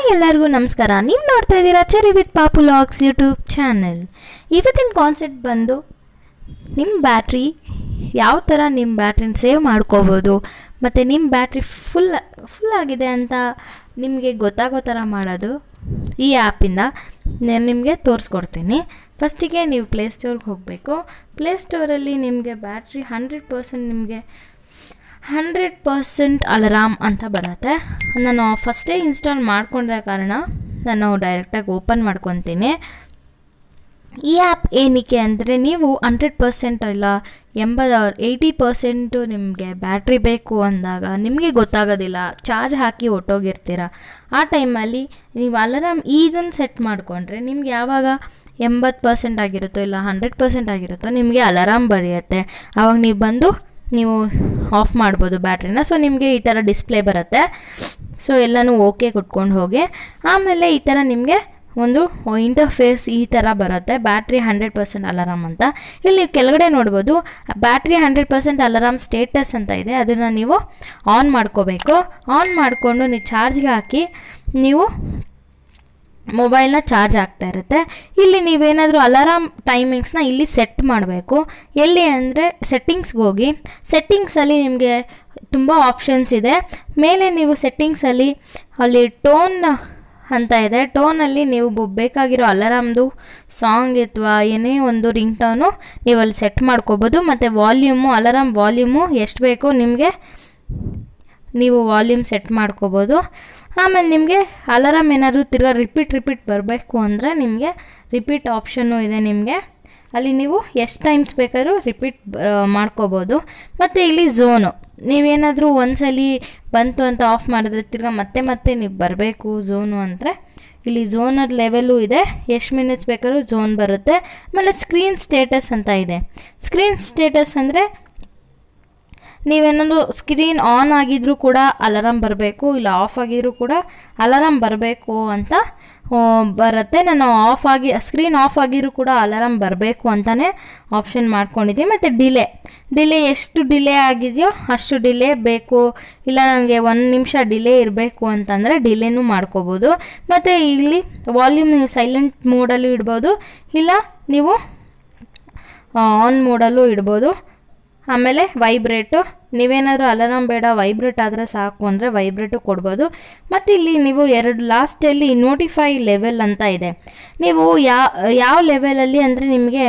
ಎಲ್ಲರಿಗೂ ನಮಸ್ಕಾರ ನೀವು ನೋಡ್ತಾ ಇದ್ದೀರಾ Cherry with Papu logs YouTube channel ಇವತ್ತಿನ ಕಾನ್ಸೆಪ್ಟ್ ಬಂದು ನಿಮ್ಮ ಬ್ಯಾಟ್ರಿ ಯಾವ ಥರ ನಿಮ್ಮ ಬ್ಯಾಟ್ರಿನ ಸೇವ್ ಮಾಡ್ಕೋಬೋದು ಮತ್ತು ನಿಮ್ಮ ಬ್ಯಾಟ್ರಿ ಫುಲ್ ಫುಲ್ ಆಗಿದೆ ಅಂತ ನಿಮಗೆ ಗೊತ್ತಾಗೋ ಥರ ಮಾಡೋದು ಈ ಆ್ಯಪಿಂದ ನಾನು ನಿಮಗೆ ತೋರಿಸ್ಕೊಡ್ತೀನಿ ಫಸ್ಟಿಗೆ ನೀವು ಪ್ಲೇಸ್ಟೋರ್ಗೆ ಹೋಗಬೇಕು ಪ್ಲೇಸ್ಟೋರಲ್ಲಿ ನಿಮಗೆ ಬ್ಯಾಟ್ರಿ ಹಂಡ್ರೆಡ್ ಪರ್ಸೆಂಟ್ ನಿಮಗೆ ಹಂಡ್ರೆಡ್ ಪರ್ಸೆಂಟ್ ಅಲಾರಾಮ್ ಅಂತ ಬರುತ್ತೆ ನಾನು ಫಸ್ಟೇ ಇನ್ಸ್ಟಾಲ್ ಮಾಡ್ಕೊಂಡ್ರೆ ಕಾರಣ ನಾನು ಡೈರೆಕ್ಟಾಗಿ ಓಪನ್ ಮಾಡ್ಕೊತೀನಿ ಈ ಆ್ಯಪ್ ಏನಕ್ಕೆ ಅಂದರೆ ನೀವು ಹಂಡ್ರೆಡ್ ಪರ್ಸೆಂಟ್ ಇಲ್ಲ ಎಂಬ ಏಯ್ಟಿ ಪರ್ಸೆಂಟು ನಿಮಗೆ ಬ್ಯಾಟ್ರಿ ಬೇಕು ಅಂದಾಗ ನಿಮಗೆ ಗೊತ್ತಾಗೋದಿಲ್ಲ ಚಾರ್ಜ್ ಹಾಕಿ ಹೊಟ್ಟೋಗಿರ್ತೀರ ಆ ಟೈಮಲ್ಲಿ ನೀವು ಅಲಾರಾಮ್ ಇದನ್ನು ಸೆಟ್ ಮಾಡಿಕೊಂಡ್ರೆ ನಿಮ್ಗೆ ಯಾವಾಗ ಎಂಬತ್ತು ಪರ್ಸೆಂಟ್ ಆಗಿರುತ್ತೋ ಇಲ್ಲ ಹಂಡ್ರೆಡ್ ಪರ್ಸೆಂಟ್ ಆಗಿರುತ್ತೋ ನಿಮಗೆ ಅಲಾರಾಮ್ ಬರೆಯುತ್ತೆ ಆವಾಗ ನೀವು ಬಂದು ನೀವು ಆಫ್ ಮಾಡ್ಬೋದು ಬ್ಯಾಟ್ರಿನ ಸೊ ನಿಮಗೆ ಈ ಥರ ಡಿಸ್ಪ್ಲೇ ಬರುತ್ತೆ ಸೊ ಎಲ್ಲನೂ ಓಕೆ ಕೊಟ್ಕೊಂಡು ಹೋಗಿ ಆಮೇಲೆ ಈ ಥರ ನಿಮಗೆ ಒಂದು ಇಂಟರ್ಫೇಸ್ ಈ ಥರ ಬರುತ್ತೆ ಬ್ಯಾಟ್ರಿ ಹಂಡ್ರೆಡ್ ಪರ್ಸೆಂಟ್ ಅಲಾರಾಮ್ ಅಂತ ಇಲ್ಲಿ ಕೆಳಗಡೆ ನೋಡ್ಬೋದು battery hundred percent alarm status ಅಂತ ಇದೆ ಅದನ್ನು ನೀವು ಆನ್ ಮಾಡ್ಕೋಬೇಕು ಆನ್ ಮಾಡಿಕೊಂಡು ನೀವು ಚಾರ್ಜ್ಗೆ ಹಾಕಿ ನೀವು ಮೊಬೈಲ್ನ ಚಾರ್ಜ್ ಆಗ್ತಾ ಇರುತ್ತೆ ಇಲ್ಲಿ ನೀವೇನಾದರೂ ಅಲಾರಾಮ್ ಟೈಮಿಂಗ್ಸ್ನ ಇಲ್ಲಿ ಸೆಟ್ ಮಾಡಬೇಕು ಎಲ್ಲಿ ಅಂದರೆ ಸೆಟ್ಟಿಂಗ್ಸ್ಗೆ ಹೋಗಿ ಸೆಟ್ಟಿಂಗ್ಸಲ್ಲಿ ನಿಮಗೆ ತುಂಬ ಆಪ್ಷನ್ಸ್ ಇದೆ ಮೇಲೆ ನೀವು ಸೆಟ್ಟಿಂಗ್ಸಲ್ಲಿ ಅಲ್ಲಿ ಟೋನ್ ಅಂತ ಇದೆ ಟೋನಲ್ಲಿ ನೀವು ಬು- ಬೇಕಾಗಿರೋ ಅಲಾರಾಮ್ದು ಸಾಂಗ್ ಅಥವಾ ಏನೇ ಒಂದು ರಿಂಗ್ ಟೋನು ನೀವು ಅಲ್ಲಿ ಸೆಟ್ ಮಾಡ್ಕೋಬೋದು ಮತ್ತು ವಾಲ್ಯೂಮು ಅಲಾರಾಮ್ ವಾಲ್ಯೂಮು ಎಷ್ಟು ಬೇಕೋ ನಿಮಗೆ ನೀವು ವಾಲ್ಯೂಮ್ ಸೆಟ್ ಮಾಡ್ಕೋಬೋದು ಆಮೇಲೆ ನಿಮಗೆ ಅಲಾರಾಮ್ ಏನಾದರೂ ತಿರ್ಗಾ ರಿಪೀಟ್ ರಿಪೀಟ್ ಬರಬೇಕು ಅಂದರೆ ನಿಮಗೆ ರಿಪೀಟ್ ಆಪ್ಷನ್ನು ಇದೆ ನಿಮಗೆ ಅಲ್ಲಿ ನೀವು ಎಷ್ಟು ಟೈಮ್ಸ್ ಬೇಕಾದ್ರೂ ರಿಪೀಟ್ ಮಾಡ್ಕೋಬೋದು ಮತ್ತು ಇಲ್ಲಿ ಝೋನು ನೀವೇನಾದರೂ ಒಂದ್ಸಲಿ ಬಂತು ಅಂತ ಆಫ್ ಮಾಡಿದ್ರೆ ತಿರ್ಗಾ ಮತ್ತೆ ಮತ್ತೆ ನೀವು ಬರಬೇಕು ಝೋನು ಅಂದರೆ ಇಲ್ಲಿ ಝೋನರ್ ಲೆವೆಲ್ಲು ಇದೆ ಎಷ್ಟು ಮಿನಿಟ್ಸ್ ಬೇಕಾದ್ರೂ ಝೋನ್ ಬರುತ್ತೆ ಆಮೇಲೆ ಸ್ಕ್ರೀನ್ ಸ್ಟೇಟಸ್ ಅಂತ ಇದೆ ಸ್ಕ್ರೀನ್ ಸ್ಟೇಟಸ್ ಅಂದರೆ ನೀವೇನಾದ್ರು ಸ್ಕ್ರೀನ್ ಆನ್ ಆಗಿದ್ರೂ ಕೂಡ ಅಲಾರಾಮ್ ಬರಬೇಕು ಇಲ್ಲ ಆಫ್ ಆಗಿದ್ರೂ ಕೂಡ ಅಲಾರಾಮ್ ಬರಬೇಕು ಅಂತ ಆ, ಬರುತ್ತೆ ನಾನು ಆಫ್ ಆಗಿ ಸ್ಕ್ರೀನ್ ಆಫ್ ಆಗಿರೂ ಕೂಡ ಅಲಾರಾಮ್ ಬರಬೇಕು ಅಂತಲೇ ಆಪ್ಷನ್ ಮಾಡ್ಕೊಂಡಿದ್ದೀನಿ ಮತ್ತು ಡಿಲೇ ಡಿಲೇ ಎಷ್ಟು ಡಿಲೇ ಆಗಿದೆಯೋ ಅಷ್ಟು ಡಿಲೇ ಬೇಕು ಇಲ್ಲ ನನಗೆ ಒಂದು ನಿಮಿಷ ಡಿಲೇ ಇರಬೇಕು ಅಂತಂದರೆ ಡಿಲೇನೂ ಮಾಡ್ಕೋಬೋದು ಮತ್ತು ಇಲ್ಲಿ ವಾಲ್ಯೂಮ್ ನೀವು ಸೈಲೆಂಟ್ ಮೋಡಲ್ಲೂ ಇಡ್ಬೋದು ಇಲ್ಲ ನೀವು ಆನ್ ಮೋಡಲ್ಲೂ ಇಡ್ಬೋದು ಆಮೇಲೆ ವೈಬ್ರೇಟು ನೀವೇನಾದರೂ ಅಲಾರಾಮ್ ಬೇಡ ವೈಬ್ರೇಟ್ ಆದರೆ ಸಾಕು ಅಂದರೆ ವೈಬ್ರೇಟು ಕೊಡ್ಬೋದು ಮತ್ತು ಇಲ್ಲಿ ನೀವು ಎರಡು ಲಾಸ್ಟಲ್ಲಿ ನೋಟಿಫೈ ಲೆವೆಲ್ ಅಂತ ಇದೆ ನೀವು ಯಾವ ಯಾವ ಲೆವೆಲಲ್ಲಿ ಅಂದರೆ ನಿಮಗೆ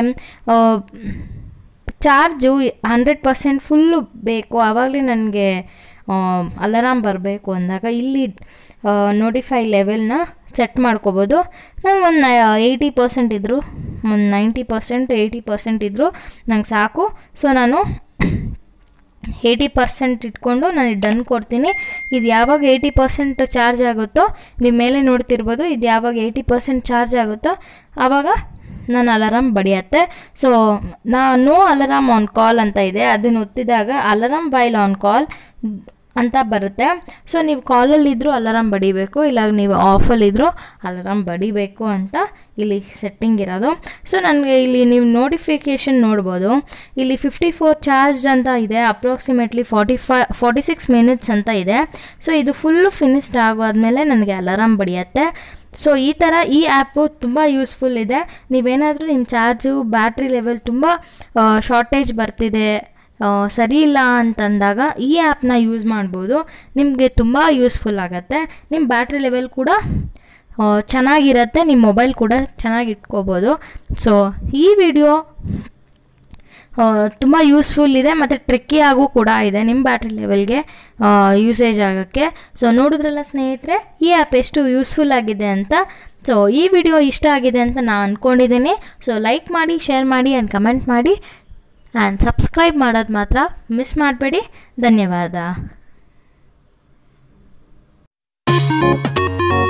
ಚಾರ್ಜು ಹಂಡ್ರೆಡ್ ಪರ್ಸೆಂಟ್ ಫುಲ್ಲು ಬೇಕು ಆವಾಗಲೇ ನನಗೆ ಅಲಾರಾಮ್ ಬರಬೇಕು ಅಂದಾಗ ಇಲ್ಲಿ ನೋಟಿಫೈ ಲೆವೆಲ್ನ ಸೆಟ್ ಮಾಡ್ಕೋಬೋದು ನಂಗೆ ಒಂದು ಏಯ್ಟಿ ಪರ್ಸೆಂಟ್ ಇದ್ದರು ಒಂದು ನೈಂಟಿ ಪರ್ಸೆಂಟ್ ಏಯ್ಟಿ ಪರ್ಸೆಂಟ್ ಇದ್ದರು ನಂಗೆ ಸಾಕು ಸೊ ನಾನು ಏಯ್ಟಿ ಪರ್ಸೆಂಟ್ ಇಟ್ಕೊಂಡು ನಾನು ಡನ್ ಕೊಡ್ತೀನಿ ಇದು ಯಾವಾಗ ಏಯ್ಟಿ ಪರ್ಸೆಂಟ್ ಚಾರ್ಜ್ ಆಗುತ್ತೋ ನೀವು ಮೇಲೆ ನೋಡ್ತಿರ್ಬೋದು ಇದು ಯಾವಾಗ ಏಯ್ಟಿ ಪರ್ಸೆಂಟ್ ಚಾರ್ಜ್ ಆಗುತ್ತೋ ಆವಾಗ ನನ್ನ ಅಲಾರಾಮ್ ಬಡಿಯತ್ತೆ ಸೊ ನಾ ನೋ ಅಲಾರಾಮ್ ಆನ್ ಕಾಲ್ ಅಂತ ಇದೆ ಅದನ್ನು ಒತ್ತಿದಾಗ ಅಲಾರಾಮ್ ವೈಲ್ ಆನ್ ಕಾಲ್ ಅಂತ ಬರುತ್ತೆ ಸೊ ನೀವು ಕಾಲಲ್ಲಿದ್ದರೂ ಅಲಾರಾಮ್ ಬಡಿಬೇಕು ಇಲ್ಲ ನೀವು ಆಫಲ್ಲಿದ್ದರೂ ಅಲಾರಾಮ್ ಬಡಿಬೇಕು ಅಂತ ಇಲ್ಲಿ ಸೆಟ್ಟಿಂಗ್ ಇರೋದು ಸೊ ನನಗೆ ಇಲ್ಲಿ ನೀವು ನೋಟಿಫಿಕೇಷನ್ ನೋಡ್ಬೋದು ಇಲ್ಲಿ ಫಿಫ್ಟಿ ಫೋರ್ ಚಾರ್ಜ್ ಅಂತ ಇದೆ approximately forty five forty six minutes ಅಂತ ಇದೆ ಸೊ ಇದು ಫುಲ್ಲು ಫಿನಿಶ್ಡ್ ಆಗೋದ್ಮೇಲೆ ನನಗೆ ಅಲಾರಾಮ್ ಬಡಿಯತ್ತೆ ಸೊ ಈ ಥರ ಈ ಆ್ಯಪು ತುಂಬ ಯೂಸ್ಫುಲ್ ಇದೆ ನೀವೇನಾದರೂ ನಿಮ್ಮ ಚಾರ್ಜು ಬ್ಯಾಟ್ರಿ ಲೆವೆಲ್ ತುಂಬ ಶಾರ್ಟೇಜ್ ಬರ್ತಿದೆ ಆ, ಸರಿ ಇಲ್ಲ ಅಂತಂದಾಗ ಈ ಆ್ಯಪ್ನ ಯೂಸ್ ಮಾಡ್ಬೋದು ನಿಮಗೆ ತುಂಬ ಯೂಸ್ಫುಲ್ ಆಗುತ್ತೆ ನಿಮ್ಮ ಬ್ಯಾಟ್ರಿ ಲೆವೆಲ್ ಕೂಡ ಆ, ಚೆನ್ನಾಗಿರುತ್ತೆ ನಿಮ್ಮ ಮೊಬೈಲ್ ಕೂಡ ಚೆನ್ನಾಗಿ ಇಟ್ಕೋಬೋದು ಸೊ ಈ ವಿಡಿಯೋ ತುಂಬ ಯೂಸ್ಫುಲ್ ಇದೆ ಮತ್ತು ಟ್ರಿಕ್ಕಿ ಆಗು ಕೂಡ ಇದೆ ನಿಮ್ಮ ಬ್ಯಾಟ್ರಿ ಲೆವೆಲ್ಗೆ ಯೂಸೇಜ್ ಆಗೋಕ್ಕೆ ಸೊ ನೋಡಿದ್ರಲ್ಲ ಸ್ನೇಹಿತರೆ ಈ ಆ್ಯಪ್ ಎಷ್ಟು ಯೂಸ್ಫುಲ್ ಆಗಿದೆ ಅಂತ ಸೊ ಈ ವಿಡಿಯೋ ಇಷ್ಟ ಆಗಿದೆ ಅಂತ ನಾನು ಅಂದ್ಕೊಂಡಿದ್ದೀನಿ ಸೊ ಲೈಕ್ ಮಾಡಿ ಶೇರ್ ಮಾಡಿ ಆ್ಯಂಡ್ ಕಮೆಂಟ್ ಮಾಡಿ ಆ್ಯಂಡ್ ಸಬ್ಸ್ಕ್ರೈಬ್ ಮಾಡೋದು ಮಾತ್ರ ಮಿಸ್ ಮಾಡಬೇಡಿ ಧನ್ಯವಾದ